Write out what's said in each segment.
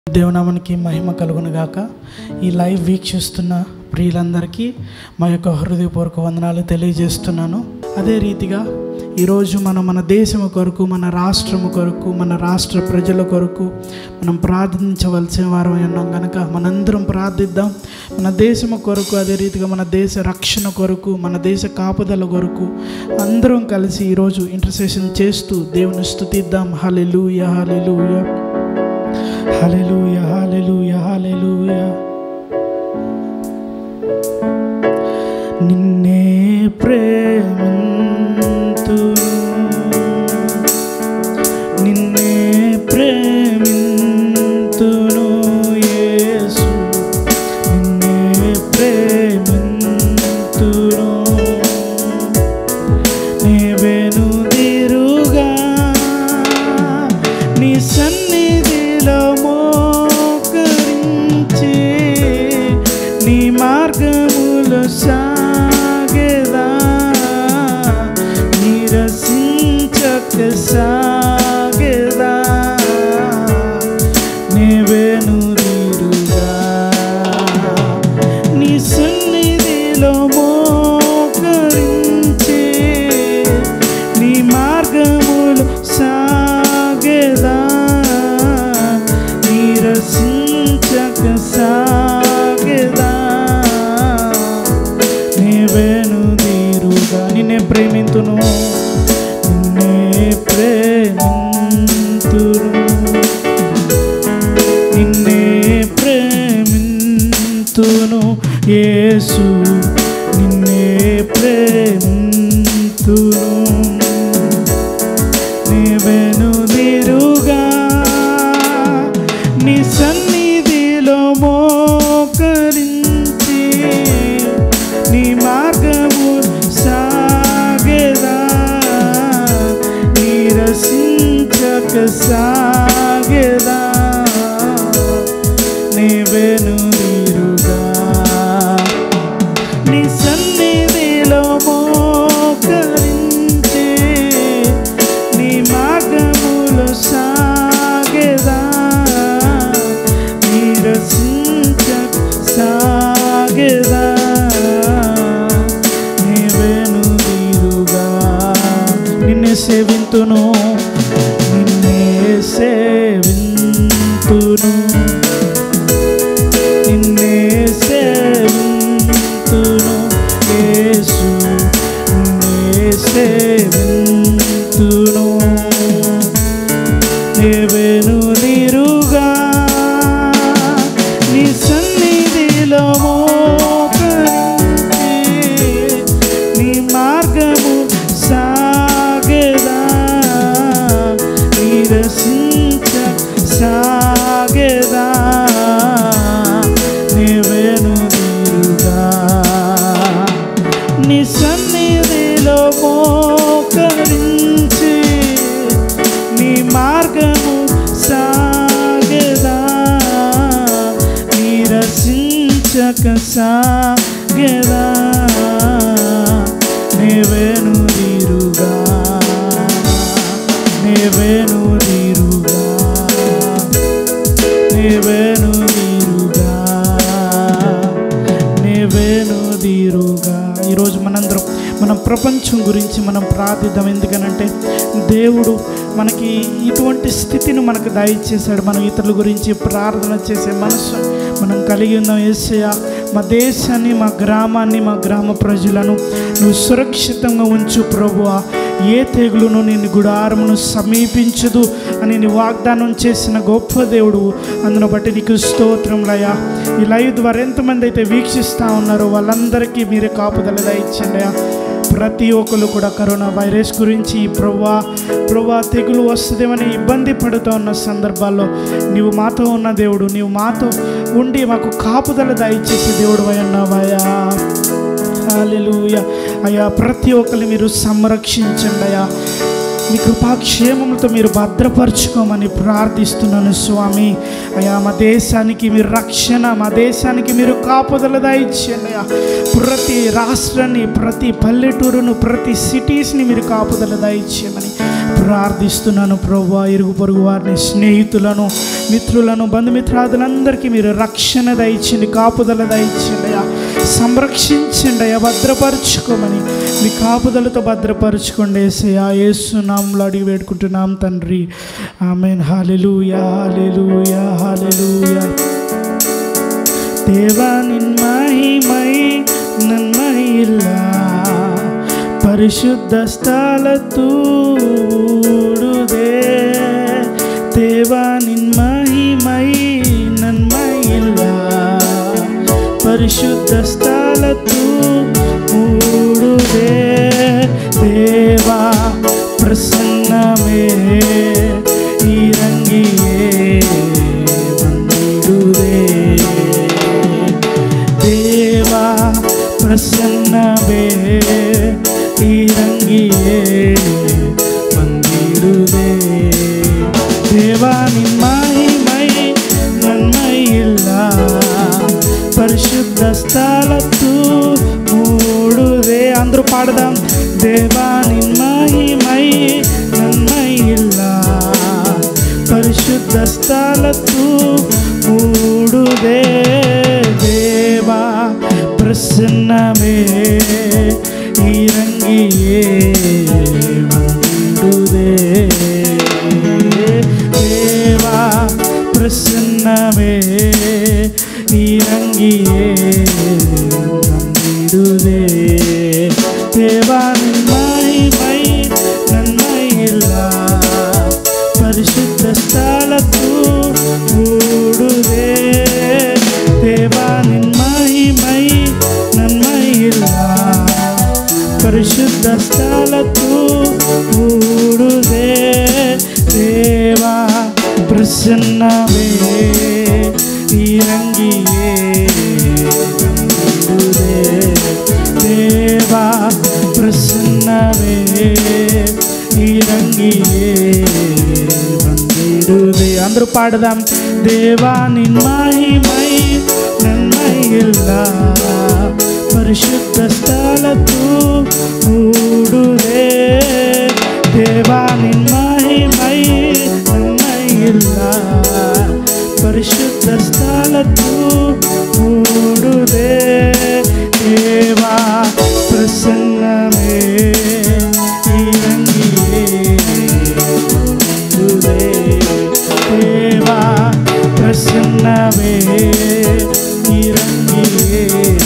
దేవునామానికి మహిమ కలుగును గాక ఈ లైవ్ వీక్షిస్తున్న ప్రియులందరికీ మా యొక్క హృదయపూర్వక వందనాలు తెలియజేస్తున్నాను అదే రీతిగా ఈరోజు మనం మన దేశము కొరకు మన రాష్ట్రము కొరకు మన రాష్ట్ర ప్రజల కొరకు మనం ప్రార్థించవలసిన వారం ఉన్నాం కనుక మనందరం ప్రార్థిద్దాం మన దేశము కొరకు అదే రీతిగా మన దేశ రక్షణ కొరకు మన దేశ కాపుదల కొరకు అందరం కలిసి ఈరోజు ఇంటర్సెషన్ చేస్తూ దేవుని స్తుతిద్దాం హలెలూయ హలెలూయ హల్లెలూయ హల్లెలూయ హల్లెలూయ నిన్నే ప్రేమింతును నిన్నే ప్రేమింతును యేసు నిన్నే ప్రేమింతును నీవెనుదిరుగా నీ సన్నిధిలో మోకరించి నీ మార్గములు సాగేదా నిరసించక సాగేదా నీవెనుదిరుగా నీ సన్నిధిలో మోకరించి నీ మార్గములు సాగేదా నిరసించక సాగేదా నీవేను తీరుగా నిన్నే ప్రేమింతును నిన్నే ప్రేమింతును నిన్నే ప్రేమింతును యేసు నిన్నే ప్రేమింతును నీవెనుదిరుగా నీ సన్నిధిలో మోకరించి నీ మార్గము సాగేదా నిరసించక సాగేదా నీవెనుదిరుగా నీ సన్నిధిలో మోకరించి నీ మార్గములు సాగేదా నిరసించ సాగేదా నీవేను తీరుగా నిన్నే సేవింతును నిన్నే సేవింతును నిన్నే సేవింతును యేసు నిన్నే సేవింతును దేవేను నీరుగా నీ సన్నిధిలో మోకరించి నీ మార్గము సాగేదా నిరసించ సాగేదా నీవేను నీరుగా నీ సన్నిధిలో మోకరించి నీ మార్గము సాగేదా నిరసించక సాగేదా నీవేను నీరుగా నీవేను నీరుగా నీవేను నీరుగా నీవేను నీరుగా ఈరోజు మనందరం మన ప్రపంచం గురించి మనం ప్రార్థిద్దాం ఎందుకనంటే దేవుడు మనకి ఇటువంటి స్థితిని మనకు దయచేశాడు మనం ఇతరుల గురించి ప్రార్థన చేసే మనసు మనం కలిగి ఉందాం ఏసయ్య మా దేశాన్ని మా గ్రామాన్ని మా గ్రామ ప్రజలను నువ్వు సురక్షితంగా ఉంచు ప్రభువా ఏ తెగులును నేను గుడారమును సమీపించదు అని నీ వాగ్దానం చేసిన గొప్ప దేవుడు అందును బట్టి నీకు స్తోత్రంలయ్యా ఈ లైవ్ ద్వారా ఎంతమంది అయితే వీక్షిస్తూ ఉన్నారో వాళ్ళందరికీ మీరే కాపుదల దయచండి అయ్యా ప్రతి ఒక్కరు కూడా కరోనా వైరస్ గురించి ప్రవ్వా ప్రవ్వా తెగులు వస్తుందేమని ఇబ్బంది పడుతూ ఉన్న సందర్భాల్లో నీవు మాతో ఉన్న దేవుడు నీవు మాతో ఉండి మాకు కాపుదల దయచేసే దేవుడు అయ్యన్నావయ్యా హాలెలూయ అయ్యా ప్రతి ఒక్కరిని మీరు సంరక్షించండి అయ్యా మీ కృపాక్షేమములతో మీరు భద్రపరచుకోమని ప్రార్థిస్తున్నాను స్వామి అయ్యా మా దేశానికి మీరు రక్షణ మా దేశానికి మీరు కాపుదల దయచేయండి అయ్యా ప్రతి రాష్ట్రాన్ని ప్రతి పల్లెటూరును ప్రతి సిటీస్ని మీరు కాపుదల దయచేయమని ప్రార్థిస్తున్నాను ప్రభు ఇరుగు పొరుగు వారిని స్నేహితులను మిత్రులను బంధుమిత్రాదులందరికీ మీరు రక్షణ దయచండి కాపుదల దయచండి అయ్యా సంరక్షించండి అయ్యా భద్రపరచుకోమని మీ కాపుదలతో భద్రపరచుకోండి ఏసయ్యా ఏసునాంలో అడిగి వేడుకుంటున్నాం తండ్రి ఆమెన్ హాలెలూయా హాలెలూయా హాలెలూయా தேவா நின் மகிமை நன்மையில்லா ಪರಿಶುದ್ಧ ಸ್ಥಳ ತೂಡುದೆ ದೇವ ನಿನ್ ಮಹಿಮೈ ನನ್ಮಯಿಲ್ಲ ಪರಿಶುದ್ಧ ಸ್ಥಳ ತೂಡುದೆ ದೇವಾ ಪ್ರಸನ್ನಮೇ ಇರಂಗಿಯೇ ಬಂದಿಡುವೆ ದೇವಾ ಪ್ರಸನ್ನವೇ ಇರಂಗಿಯೇ ಬಂದಿಡುವೆ ದೇವಾ ನಿಮ್ಮ ಮಹಿಮೈ ನನ್ಮಯಿಲ್ಲ పరిశుద్ధ స్థలత్తు మూడుదే అందరూ పాడదాం దేవా నిన్మహిమై నన్మయిల్ల పరిశుద్ధ స్థలత్తు మూడుదే దేవా ప్రసన్నమే ఇరంగియే వండుదే దేవా ప్రసన్నమే இறங்கியே வந்திடுதே தேவா நன்மை நன்மையில்லா పరిశుద్ధ స్థలతు మూడుదే దేవా నిన్మహిమై నన్మయిల్లా పరిశుద్ధ స్థలతు మూడుదే దేవా ప్రసన్నమే ఇరంగియే వందిడుదే దేవా ప్రసన్నమే ఇరంగియే వందిడుదే అందరూ పాడదాం దేవా నిన్మహిమై నన్మయిల్లా పరిశుద్ధ స్థలతు మూడుదే దేవా నిన్మహిమై నన్మయిల్లా పరిశుద్ధ స్థలతు మూడుదే దేవా ప్రసన్నమే ఇరంగియే వందుదే దేవా ప్రసన్నమే ఇరంగియే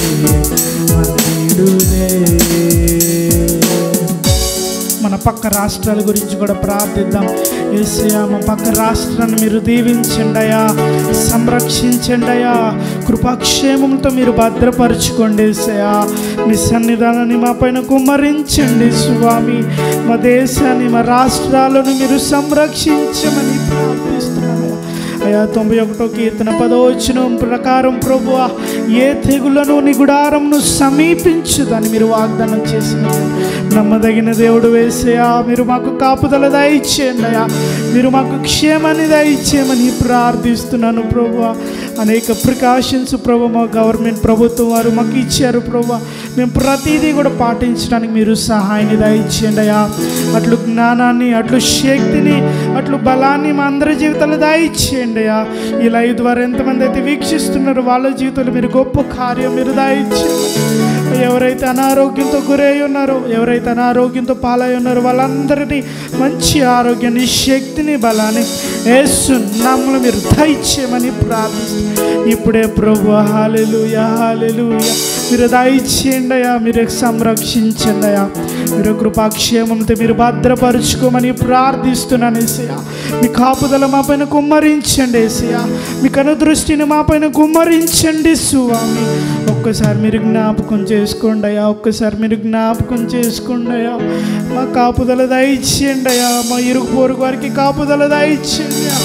వందుదే మన పక్క రాష్ట్రాల గురించి కూడా ప్రార్థిద్దాం ఏసయా మా పక్క రాష్ట్రాన్ని మీరు దీవించండి అయ్యా సంరక్షించండి అయ్యా కృపాక్షేమంతో మీరు భద్రపరచుకోండి ఏసయా మీ సన్నిధానాన్ని మా పైన కుమ్మరించండి స్వామి మా దేశాన్ని మా రాష్ట్రాలను మీరు సంరక్షించమని ప్రార్థిస్తున్నాను అయా తొంభై ఒకటో కీర్తన పదవచనం ప్రకారం ప్రభు ఏ తెగులను నీ గుడారంను సమీపించుదని మీరు వాగ్దానం చేసిన నమ్మదగిన దేవుడు వేసేయా మీరు మాకు కాపుదల దయచేయండి అయ్యా మీరు మాకు క్షేమాన్ని దయచేయమని ప్రార్థిస్తున్నాను ప్రభు అనేక ప్రికాషన్స్ ప్రభు మా గవర్నమెంట్ ప్రభుత్వం వారు మాకు ఇచ్చారు ప్రభు మేము ప్రతిదీ కూడా పాటించడానికి మీరు సహాయాన్ని దయచేయండి అయ్యా అట్లు జ్ఞానాన్ని అట్లు శక్తిని అట్లు బలాన్ని మా అందరి జీవితాలు దయచేయండి అయ్యా ఈ లైవ్ ద్వారా ఎంతమంది అయితే వీక్షిస్తున్నారో వాళ్ళ జీవితంలో మీరు గొప్ప కార్యం మీరు దయచేయండి ఎవరైతే అనారోగ్యంతో గురై ఉన్నారో ఎవరైతే అనారోగ్యంతో పాలై ఉన్నారో వాళ్ళందరినీ మంచి ఆరోగ్యాన్ని శక్తిని బలాన్ని ఏసునామలు మీరు దయచేయమని ప్రార్థిస్తున్నాను ఇప్పుడే ప్రభు హాలెలుయ హాలెలుయ మీరు దయచేయండి అయ్యా మీరు సంరక్షించండి అయ్యా మీరు కృపాక్షేమంతో మీరు భద్రపరుచుకోమని ప్రార్థిస్తున్నాను ఏసయ్య మీ కాపుదల మా పైన కుమ్మరించండి ఏసయ్య మీ కనుదృష్టిని మా పైన కుమ్మరించండి స్వామి ఒక్కసారి మీరు జ్ఞాపకం చేసుకోండి అయ్యా ఒక్కసారి మీరు జ్ఞాపకం చేసుకోండి అయ్యా మా కాపుదల దయచేయండి అయ్యా మా ఇరుగు పొరుగు వారికి కాపుదల దయచేయండి అయ్యా.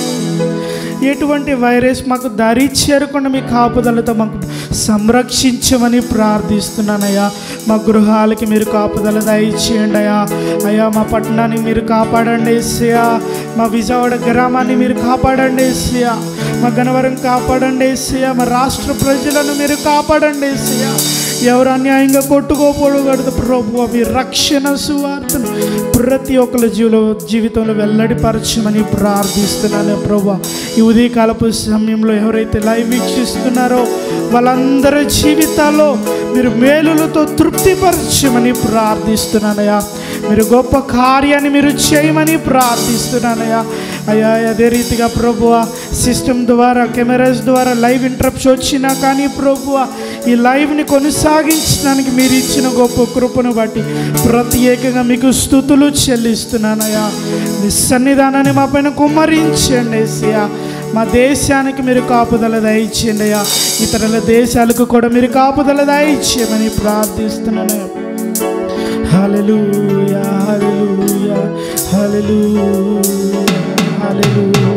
ఎటువంటి వైరస్ మాకు దరి చేరకుండా మీ కాపుదలతో మాకు సంరక్షించమని ప్రార్థిస్తున్నానయ్యా మా గృహాలకి మీరు కాపుదల దయచేయండి అయ్యా అయ్యా మా పట్టణాన్ని మీరు కాపాడండి ఏసయ్యా మా విజయవాడ గ్రామాన్ని మీరు కాపాడండి ఏసయ్యా మా గనవరం కాపాడండి ఏసయ్యా మా రాష్ట్ర ప్రజలను మీరు కాపాడండి ఏసయ్యా ఎవరు అన్యాయంగా కొట్టుకోకూడదు ప్రభు అవి రక్షణ సువార్తను ప్రతి ఒక్కరి జీవిలో జీవితంలో వెల్లడిపరచమని ప్రార్థిస్తున్నాను ప్రభు ఈ ఉదయకాలపు సమయంలో ఎవరైతే లైవ్ వీక్షిస్తున్నారో వాళ్ళందరి జీవితాల్లో మీరు మేలులతో తృప్తిపరచమని ప్రార్థిస్తున్నానయ్యా మీరు గొప్ప కార్యాన్ని మీరు చేయమని ప్రార్థిస్తున్నానయ్యా అయ్యా అదే రీతిగా ప్రభువ సిస్టమ్ ద్వారా కెమెరాస్ ద్వారా లైవ్ ఇంటరప్ట్స్ వచ్చినా కానీ ప్రభువ ఈ లైవ్ని కొనసాగించడానికి మీరు ఇచ్చిన గొప్ప కృపను బట్టి ప్రత్యేకంగా మీకు స్థుతులు చెల్లిస్తున్నానయ్యా మీ సన్నిధానాన్ని మా పైన కుమ్మరించండి ఏసయ్యా మా దేశానికి మీరు కాపుదల దయచేయండి అయ్యా ఇతరుల దేశాలకు కూడా మీరు కాపుదల దయచేయమని ప్రార్థిస్తున్నాను హల్లెలూయా హల్లెలూయా హల్లెలూయా హల్లెలూయా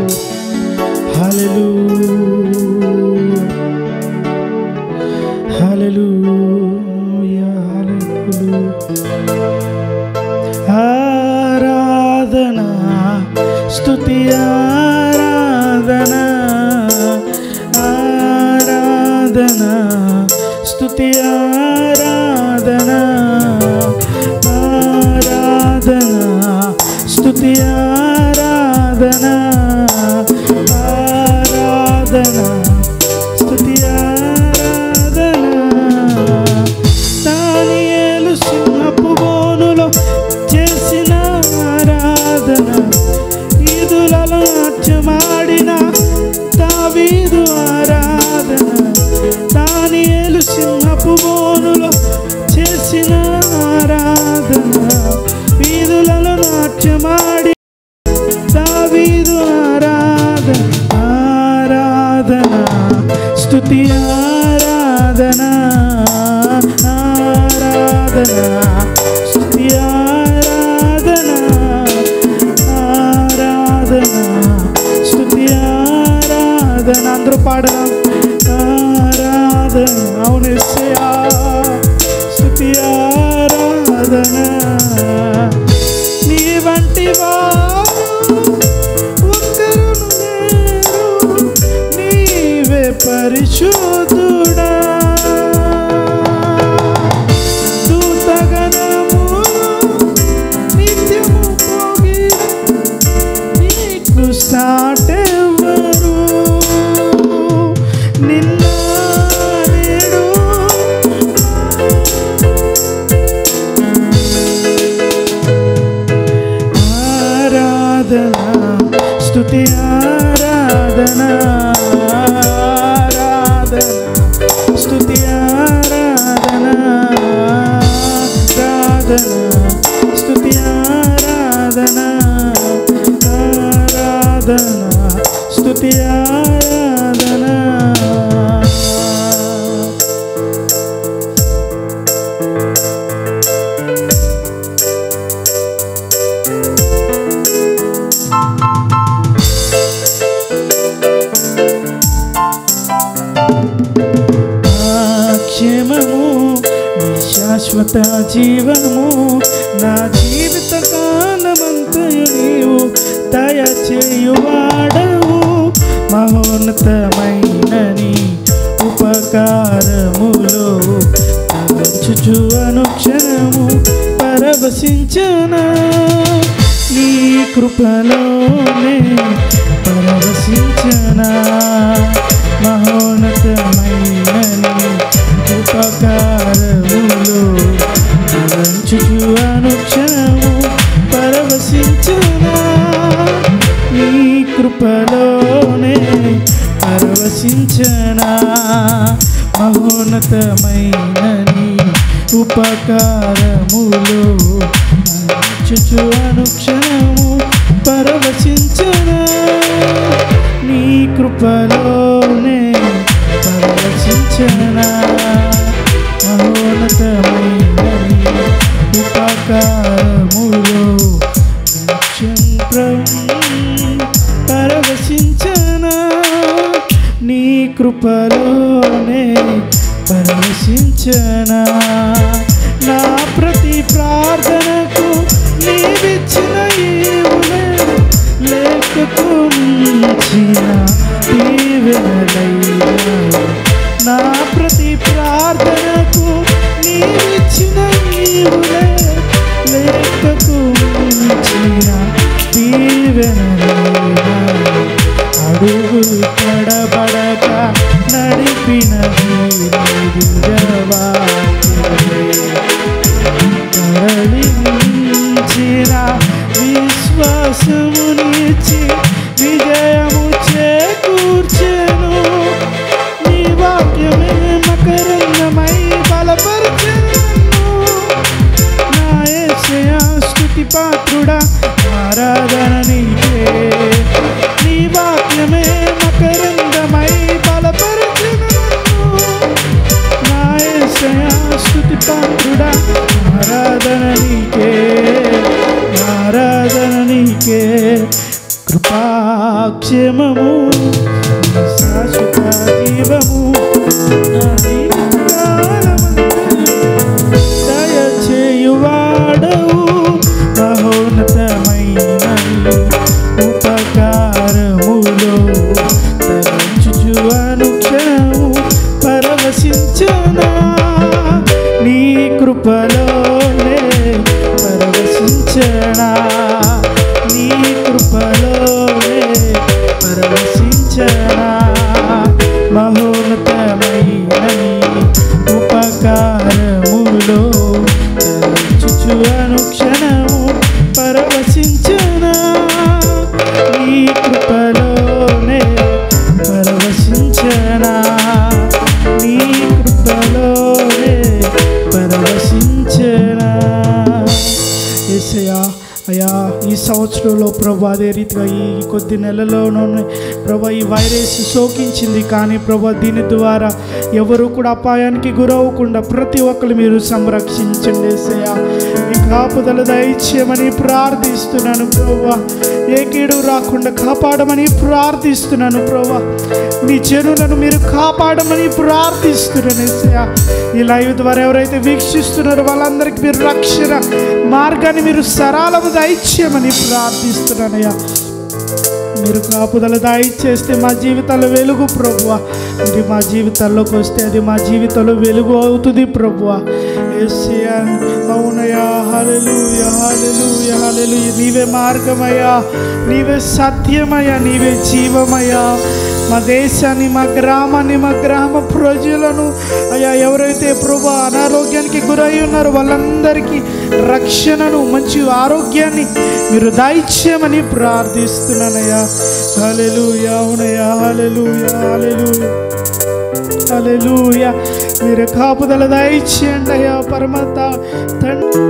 హల్లెలూయా హల్లెలూయా హల్లెలూయా ఆరాధన స్తుతి ఆరాధన ఆరాధన స్తుతి ఆరాధన ఆరాధన స్తుతి ఆరాధన ఆరాధన స్తుతి ఆరాధన దానియేలు సింహపు బోనులో చేసిన ఆరాధన ఈదులలో నాట్యమాడిన దావీదు ఆరాధన దానియేలు సింహపు బోనులో చేసిన ఆరాధన వీధులలో నాట్యమాడి దావీదు ఆరాధన ఆరాధన స్తుతి ఆరాధన ఆరాధన స్తుతి ఆరాధన ఆరాధన స్తుతి ఆరాధన అందరూ పాడదాం ఆరాధన అవును యేసయ్యా. స్తుతి ఆరాధన నీ వంటి వారు ఒక్కరును లేరు నీవే పరిశుద్ధుడా దూతగణము నిత్యము పోగి నీకు సాటెవరు నిన్న నేడు ఆరాధన స్తుతి ఆరాధన ఆరాధన స్తుతి ఆరాధన ఆరాధన స్తుతి ఆరాధన ఆరాధన స్తుతి ఆరాధన క్షేమము నీ శాశ్వత జీవనము నా జీవిత కాలమంతయు నీవు దయచేయువాడవు మహోన్నతమైన నీ ఉపకారములో తలంచుచు అనుక్షణము పరవశించన నీ కృపలోనే పరవశించనా మహోన్నతమైన నీ ఉపకారములో తలంచుచు అనుక్షణము పరవశించనా నీ కృపలోనే పరవశించనా మహోన్నతమైన నీ ఉపకారములో చుచు అనుక్షణము పరవశించనా నీ కృపలోనే పరవశించనా మహోన్నతమైన నీ ఉపకారములో పరవశించనా నీ కృపలోనే పరవశించనా నా ప్రతి ప్రార్థనకు నీవిచ్చిన ఈవులే లేఖకుంచిన దీవెనలైనా నా ప్రతి ప్రార్థనకు నీవులే లేఖకు మించిన దీవెనలేనా అడుగులు తడబడక నడిపిన తరలించిన విశ్వాసమునిచ్చి విజయము చేకూర్చెను నీ వాక్యమే మకరంగమై బలపరచెను నా యేసయ్యా స్తుతి పాత్రుడా ఆరాధన నీకే నీ వాక్యమే మకరంగమై బలపరచెను నా యేసయ్యా స్తుతి పాత్రుడా ఆరాధన నీకే ఆరాధన నీకే కృపాక్షేమము శాశ్వత జీవము నా జీవితకాలమంతా దయచేయువాడవు మహోన్నతమైన ఉపకారములో తలంచుచు అనుక్షణము పరవశించనా నీ కృపలోనే పరవశించనా నీ కృపలోనే పరవశించనా మహోన్నతమైన నీ ఉపకారములో తలంచుచు అనుక్షణము పరవశించనా నీ కృపలోనే పరవశించనా నీ కృపలోనే పరవశించనా ఏసయ్యా అయ్యా ఈ సంవత్సరంలో ప్రభు అదే రీతిగా ఈ కొద్ది నెలలోనే ప్రభు ఈ వైరస్ సోకించింది కానీ ప్రభు దీని ద్వారా ఎవరు కూడా అపాయానికి గురవ్వకుండా ప్రతి ఒక్కరు మీరు సంరక్షించండి ఏసయ్యా మీ కాపుదల దయచేయమని ప్రార్థిస్తున్నాను ప్రభు ఏ కీడు రాకుండా కాపాడమని ప్రార్థిస్తున్నాను ప్రభు మీ జనులను మీరు కాపాడమని ప్రార్థిస్తున్నాను ఏసయ్యా ఈ లైవ్ ద్వారా ఎవరైతే వీక్షిస్తున్నారో వాళ్ళందరికీ మీరు రక్షణ మార్గాన్ని మీరు సరాలము దయచేయమని ప్రార్థిస్తున్నానయ్యా మీరు కాపుదల దయచేస్తే మా జీవితాల్లో వెలుగు ప్రభువ మీరు మా జీవితాల్లోకి వస్తే అది మా జీవితంలో వెలుగు అవుతుంది ప్రభువ ఏసయ్యా అవునయ్యా హల్లెలూయా హల్లెలూయా హల్లెలూయా నీవే మార్గమయ్యా నీవే సత్యమయ్యా నీవే జీవమయ్యా మా దేశాన్ని మా గ్రామాన్ని మా గ్రామ ప్రజలను అయ్యా ఎవరైతే ప్రభు అనారోగ్యానికి గురై ఉన్నారో వాళ్ళందరికీ రక్షణను మంచి ఆరోగ్యాన్ని మీరు దయచేయమని ప్రార్థిస్తున్నానయ్యా హల్లెలూయా అవునయ్యా హల్లెలూయా హల్లెలూయా హల్లెలూయా మీరు కాపుదల దయచేయండి అయ్యా పరమత తండ్రి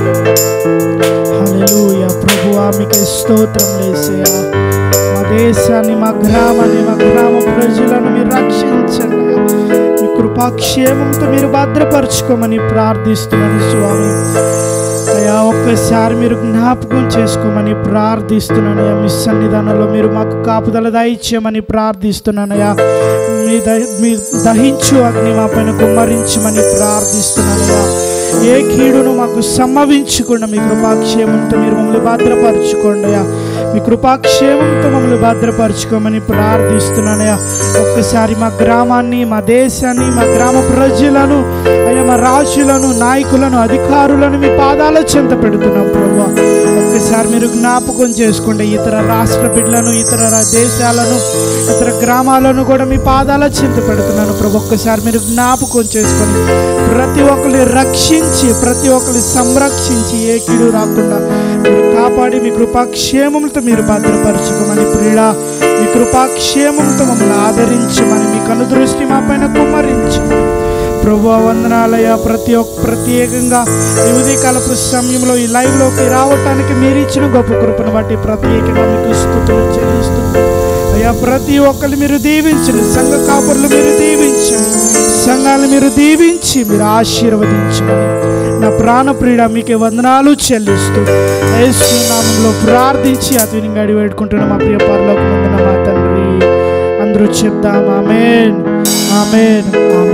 హల్లెలూయా ప్రభువా మీకు స్తోత్రం లేసయ్యా మా దేశాన్ని మా గ్రామాన్ని మా గ్రామ ప్రజలను మీరు రక్షించండి అయ్యా. మీ కృపాక్షేమంతో మీరు భద్రపరచుకోమని ప్రార్థిస్తున్నాను స్వామి అయ్యా ఒక్కసారి మీరు జ్ఞాపకం చేసుకోమని ప్రార్థిస్తున్నాను అయ్యా మీ సన్నిధానంలో మీరు మాకు కాపుదల దయచేయమని ప్రార్థిస్తున్నానయ్యా మీ దహ మీ దహించు అగ్ని మా పైన కుమ్మరించమని ప్రార్థిస్తున్నానయ్యా ఏ కీడును మాకు సంభవించకుండా మీ కృపాక్షేమంతో మీరు మమ్మల్ని భద్రపరచుకోండి అయ్యా మీ కృపాక్షేమంతో మమ్మల్ని భద్రపరచుకోమని ప్రార్థిస్తున్నానయ్యా ఒక్కసారి మా గ్రామాన్ని మా దేశాన్ని మా గ్రామ ప్రజలను అయ్యా మా రాజులను నాయకులను అధికారులను మీ పాదాల చెంత పెడుతున్నాం ప్రభు ఒక్కసారి మీరు జ్ఞాపకం చేసుకోండి ఇతర రాష్ట్ర బిడ్డలను ఇతర రా- దేశాలను ఇతర గ్రామాలను కూడా మీ పాదాల చెంత పెడుతున్నాను ప్రభు ఒక్కసారి మీరు జ్ఞాపకం చేసుకొని ప్రతి ఒక్కరిని రక్షించి ప్రతి ఒక్కరిని సంరక్షించి ఏ కీడు రాకుండా మీరు కాపాడి మీ కృపాక్షేమంతో మీరు భద్రపరచుకోమని ప్రియుడా మీ కృపాక్షేమంతో మమ్మల్ని ఆదరించమని మీ కనుదృష్టి మా పైన కుమ్మరించమని ప్రభు వందనాలయ ప్రతి ఒక్క ప్రత్యేకంగా ఈ ఉదయకాలపు సమయంలో ఈ లైవ్లోకి రావటానికి మీరు ఇచ్చిన గొప్ప కృపను బట్టి ప్రత్యేకంగా మీకు స్థుతులు చెల్లిస్తుంది అయ్యా ప్రతి ఒక్కరిని మీరు దీవించండి సంఘ కాపుర్లు మీరు దీవించండి సంఘాలు మీరు దీవించి మీరు ఆశీర్వదించండి నా ప్రాణప్రియుడ మీకే వందనాలు చెల్లిస్తూ యేసు నామంలో ప్రార్థించి అతని అడిగి పెట్టుకుంటున్న మా ప్రియ పరలోకి ముందున మా తండ్రి అందరూ చెప్దాం ఆమెన్ ఆమెన్ ఆమెన్